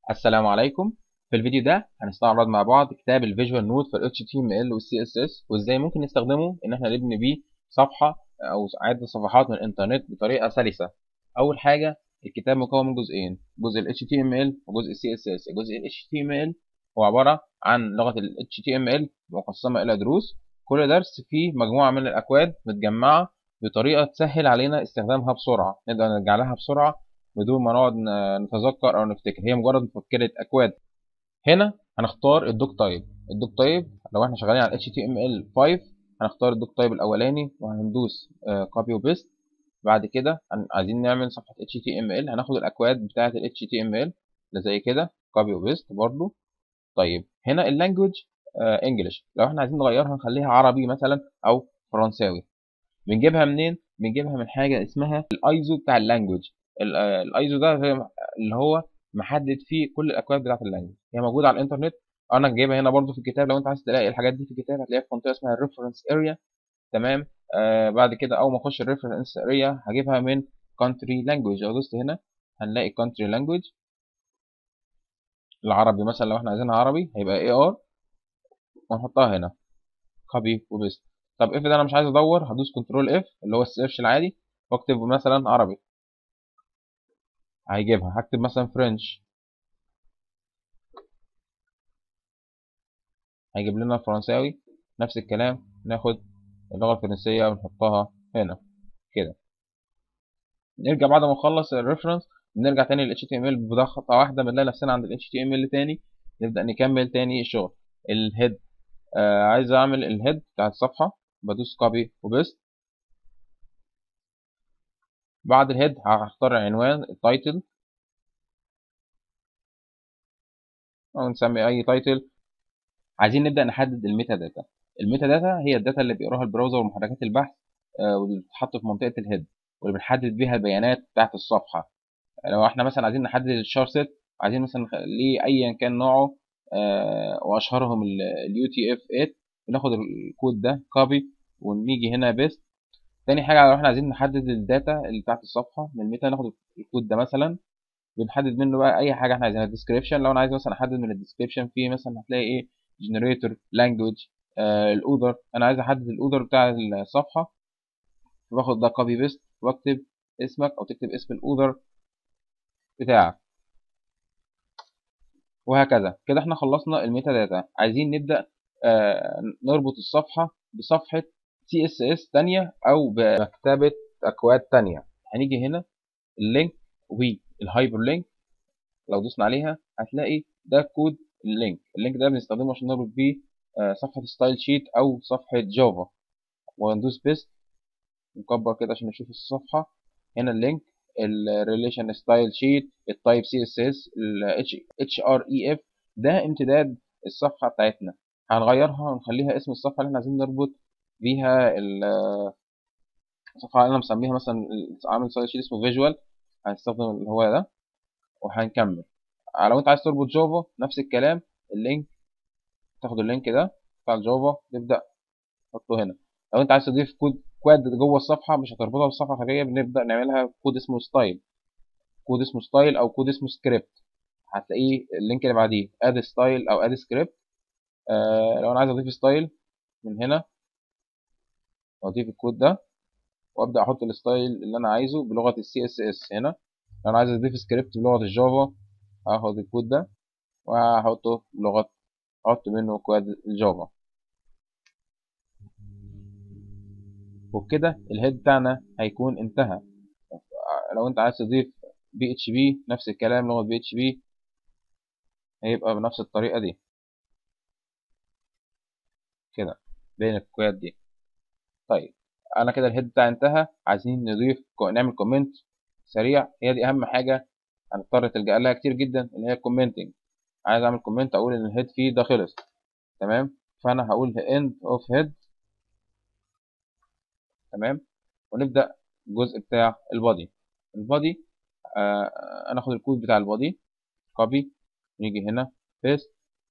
السلام عليكم في الفيديو ده هنستعرض مع بعض كتاب الفيجوال نوت في ال HTML وال CSS وازاي ممكن نستخدمه ان احنا نبني بيه صفحة او عدة صفحات من الانترنت بطريقة سلسة اول حاجة الكتاب مكون من جزئين جزء ال HTML وجزء ال CSS جزء ال HTML هو عبارة عن لغة ال HTML مقسمة الى دروس كل درس فيه مجموعة من الاكواد متجمعة بطريقة تسهل علينا استخدامها بسرعة نقدر نرجع لها بسرعة بدون ما نقعد نتذكر او نفتكر هي مجرد مفكرة اكواد هنا هنختار الدوك تايب الدوك تايب لو احنا شغالين على HTML5 هنختار الدوك تايب الاولاني وهندوس كوبي وبيست بعد كده عايزين نعمل صفحة HTML هناخد الاكواد بتاعة ال HTML اللي زي كده كوبي وبيست برضو طيب هنا اللانجوج انجلش لو احنا عايزين نغيرها نخليها عربي مثلا او فرنساوي بنجيبها منين بنجيبها من حاجه اسمها الايزو بتاع اللانجوج الايزو ده اللي هو محدد فيه كل الاكواد بتاعه اللانجوج هي موجوده على الانترنت انا جايبها هنا برضو في الكتاب لو انت عايز تلاقي الحاجات دي في الكتاب هتلاقيها في منطقه اسمها الريفرنس اريا تمام آه بعد كده اول ما اخش الريفرنس اريا هجيبها من كونتري لانجوج لو دوست هنا هنلاقي كونتري لانجوج العربي مثلا لو احنا عايزينها عربي هيبقى اي ار ونحطها هنا كوبي وبيست طب افرض انا مش عايز ادور هدوس كنترول اف اللي هو السيرش العادي واكتب مثلا عربي هيجيبها هكتب مثلا فرنش هيجيب لنا فرنساوي نفس الكلام ناخد اللغة الفرنسية ونحطها هنا كده نرجع بعد ما نخلص الريفرنس نرجع تاني لل HTML بضغطة واحدة بنلاقي نفسنا عند ال HTML تاني نبدأ نكمل تاني الشغل الهيد آه عايز اعمل الهيد بتاع الصفحة بدوس كوبي وبيست بعد الهيد هختار عنوان التايتل او نسمي اي تايتل عايزين نبدا نحدد الميتا داتا الميتا داتا هي الداتا اللي بيقراها البراوزر ومحركات البحث آه واللي بتتحط في منطقه الهيد واللي بنحدد بيها البيانات بتاعه الصفحه لو احنا مثلا عايزين نحدد الشار سيت عايزين مثلا نخليه ايا كان نوعه آه واشهرهم اليو تي اف 8 بناخد الكود ده كوبي ونيجي هنا بيست تاني حاجه لو احنا عايزين نحدد الداتا اللي بتاعت الصفحه من الميتا ناخد الكود ده مثلا بنحدد منه بقى اي حاجه احنا عايزينها الديسكريبشن لو انا عايز مثلا احدد من الديسكريبشن في مثلا هتلاقي ايه جنريتور لانجوج آه الاوذر انا عايز احدد الاوذر بتاع الصفحه باخد ده كوبي بيست واكتب اسمك او تكتب اسم الاوذر بتاعك وهكذا كده احنا خلصنا الميتا داتا عايزين نبدا آه نربط الصفحه بصفحه سي اس اس تانية او بمكتبه اكواد تانية هنيجي هنا اللينك والهايبر لينك لو دوسنا عليها هتلاقي ده كود اللينك اللينك ده بنستخدمه عشان نربط بيه آه صفحه ستايل شيت او صفحه جافا وندوس بيست نكبر كده عشان نشوف الصفحه هنا اللينك الريليشن ستايل شيت التايب سي اس اس الاتش ار اي اف ده امتداد الصفحه بتاعتنا هنغيرها ونخليها اسم الصفحه اللي احنا عايزين نربط بيها الصفحه اللي انا مسميها مثلا عامل ستايل شيت اسمه فيجوال هنستخدم اللي هو ده وهنكمل لو انت عايز تربط جافا نفس الكلام اللينك تاخد اللينك ده بتاع الجافا تبدا تحطه هنا لو انت عايز تضيف كود كواد جوه الصفحه مش هتربطها بالصفحه الخارجيه بنبدا نعملها كود اسمه ستايل كود اسمه ستايل او كود اسمه سكريبت هتلاقيه اللينك اللي بعديه اد ستايل او اد سكريبت آه لو انا عايز اضيف ستايل من هنا واضيف الكود ده وابدا احط الستايل اللي انا عايزه بلغه السي اس اس هنا لو انا عايز اضيف سكريبت بلغه الجافا هاخد الكود ده وهحطه بلغه احط منه كود الجافا وبكده الهيد بتاعنا هيكون انتهى لو انت عايز تضيف بي اتش بي نفس الكلام لغه بي اتش بي هيبقى بنفس الطريقه دي كده بين الكواد دي طيب انا كده الهيد بتاعي انتهى عايزين نضيف نعمل كومنت سريع هي دي اهم حاجه هنضطر تلجأ لها كتير جدا اللي هي الكومنتنج عايز اعمل كومنت اقول ان الهيد فيه ده خلص تمام فانا هقول end of head تمام ونبدا الجزء بتاع البادي البادي آه انا اخد الكود بتاع البادي كوبي نيجي هنا بيست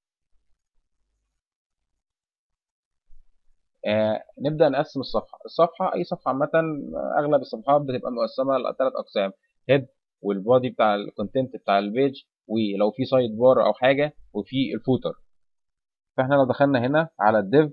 آه نبدا نقسم الصفحه الصفحه اي صفحه عامه اغلب الصفحات بتبقى مقسمه لثلاث اقسام هيد والبادي بتاع الكونتنت بتاع البيج ولو في سايد بار او حاجه وفي الفوتر فاحنا لو دخلنا هنا على الديف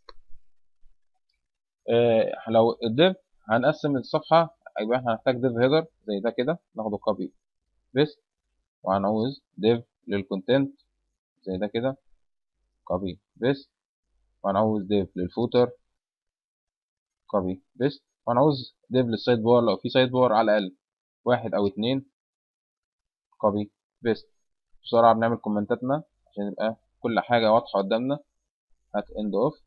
آه لو الديف هنقسم الصفحه يبقى احنا هنحتاج ديف هيدر زي ده كده ناخده كوبي بيست وهنعوز ديف للكونتنت زي ده كده كوبي بيست وهنعوز ديف للفوتر كوبي بيست وهنعوز ديف للسايد بار لو في سايد بار على الاقل واحد او اتنين كوبي بيست بسرعة بنعمل كومنتاتنا عشان يبقى كل حاجة واضحة قدامنا هات end of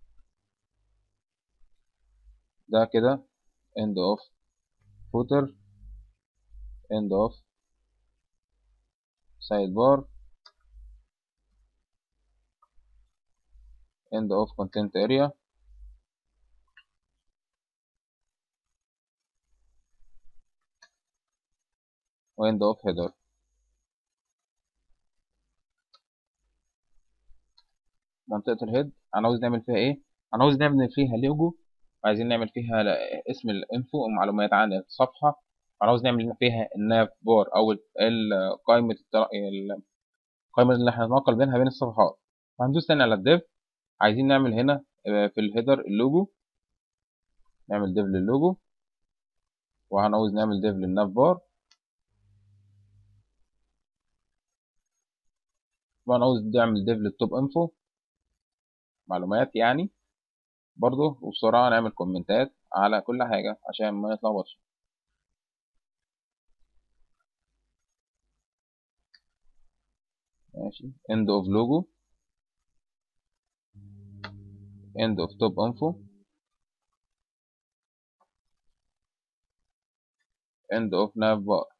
ده كده end of footer end of sidebar end of content area و end of header منطقة الهيد هنعوز نعمل فيها ايه هنعوز نعمل فيها لوجو عايزين نعمل فيها اسم الانفو ومعلومات عن الصفحة هنعوز نعمل فيها الناف بار او قائمة القائمة اللي احنا هننقل بينها بين الصفحات وهندوس تاني على الديف عايزين نعمل هنا في الهيدر اللوجو نعمل ديف للوجو وهنعوز نعمل ديف للناف بار وهنعوز نعمل ديف للتوب انفو معلومات يعني برضو وبسرعة نعمل كومنتات على كل حاجة عشان ما يتلخبطش ماشي end of logo end of top info end of nav bar